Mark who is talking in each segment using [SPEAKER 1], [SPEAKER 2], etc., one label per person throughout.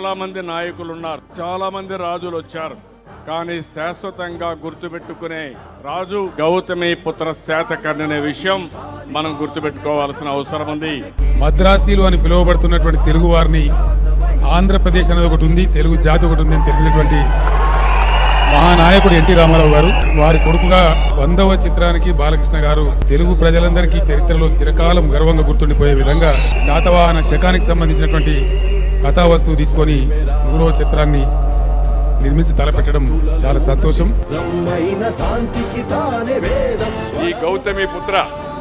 [SPEAKER 1] చాలా మంది నాయకులు ఉన్నారు చాలా మంది రాజులు వచ్చారు కానీ శాశ్వతంగా గుర్తుపెట్టుకునే రాజు గౌతమి పుత్ర శాతకర్ణి అనే విషయం మనం గుర్తుపెట్టుకోవాల్సిన అవసరం ఉంది
[SPEAKER 2] మద్రాసీలు అని పిలువబడుతున్నటువంటి తెలుగు వారిని ఆంధ్రప్రదేశ్ అనేది ఒకటి ఉంది తెలుగు జాతి ఒకటి ఉంది అని తెలిపినటువంటి మహానాయకుడు ఎన్టీ రామారావు గారు వారి కొడుకుగా వందవ చిత్రానికి బాలకృష్ణ గారు తెలుగు ప్రజలందరికీ చరిత్రలో చిరకాలం గర్వంగా గుర్తుండిపోయే విధంగా శాతవాహన శకానికి సంబంధించినటువంటి కథా వస్తువు తీసుకొని నూరవ చిత్రాన్ని నిర్మించి తలపెట్టడం చాలా సంతోషం
[SPEAKER 3] బ్రహ్మైన శాంతికి తానే వేదస్వ
[SPEAKER 1] ఈ గౌతమి పుత్ర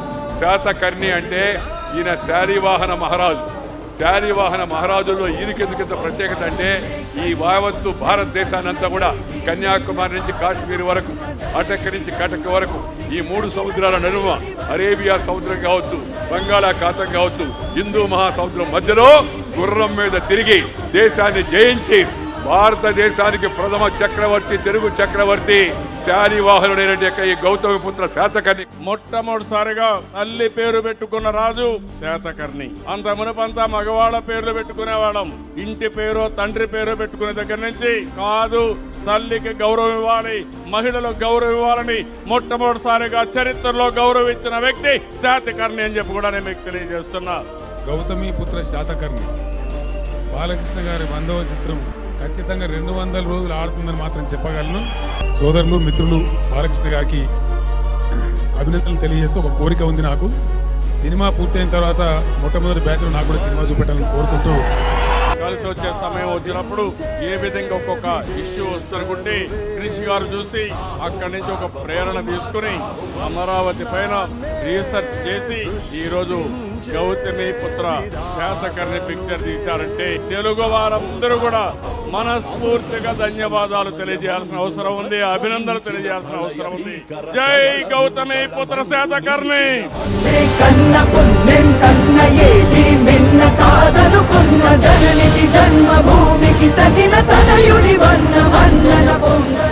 [SPEAKER 1] శాతకర్ణి అంటే ఈయన శారీవాహన మహారాజు శారీవాహన మహారాజుల్లో ఈయనకెందుకింత ప్రత్యేకత అంటే ఈ యావత్తు భారతదేశాన్నంతా కూడా కన్యాకుమారి నుంచి కాశ్మీర్ వరకు అటక్ నుంచి కటక్ వరకు ఈ మూడు సముద్రాల నడుమ అరేబియా సముద్రం కావచ్చు బంగాళాఖాతం కావచ్చు హిందూ మహాసముద్రం మధ్యలో గుర్రం మీద తిరిగి దేశాన్ని జయించి భారతదేశానికి ప్రథమ చక్రవర్తి తెలుగు చక్రవర్తి శాలివాహనుడైన యొక్క ఈ గౌతమి పుత్ర శాతకర్ణి మొట్టమొదటిసారిగా తల్లి పేరు పెట్టుకున్న రాజు శాతకర్ణి అంత మునపంతా మగవాళ్ళ పేర్లు పెట్టుకునేవాళ్ళం ఇంటి పేరు తండ్రి పేరు పెట్టుకునే దగ్గర నుంచి కాదు తల్లికి గౌరవం ఇవ్వాలి మహిళలకు గౌరవం ఇవ్వాలని మొట్టమొదటిసారిగా చరిత్రలో గౌరవించిన వ్యక్తి శాతకర్ణి అని చెప్పి కూడా నేను మీకు తెలియజేస్తున్నా
[SPEAKER 2] గౌతమి పుత్ర శాతకర్ణి బాలకృష్ణ గారి వందవ చిత్రం ఖచ్చితంగా రెండు వందల రోజులు ఆడుతుందని మాత్రం చెప్పగలను సోదరులు మిత్రులు బాలకృష్ణ గారికి అభినందనలు తెలియజేస్తూ ఒక కోరిక ఉంది నాకు సినిమా పూర్తయిన తర్వాత మొట్టమొదటి బ్యాచ్లో నాకు కూడా సినిమా చూపెట్టాలని కోరుకుంటూ
[SPEAKER 1] కలిసి వచ్చే సమయం వచ్చినప్పుడు ఏ విధంగా ఒక్కొక్క ఇష్యూ వస్తుందనుకుంటే క్రిష్ గారు చూసి అక్కడి నుంచి ఒక ప్రేరణ తీసుకుని అమరావతి పైన రీసెర్చ్ చేసి ఈ రోజు గౌతమి పుత్ర శాతకర్ణి పిక్చర్ తీశారంటే తెలుగు వారందరూ కూడా మనస్ఫూర్తిగా ధన్యవాదాలు తెలియజేయాల్సిన అవసరం ఉంది అభినందనలు తెలియజేయాల్సిన అవసరం ఉంది జై గౌతమి పుత్ర శాతకర్ణి
[SPEAKER 4] కన్న పుణ్యం కన్న ఏది మిన్న కాదనుకున్న జననికి జన్మభూమికి తగిన తనయుని వన్న వన్నన పొంగ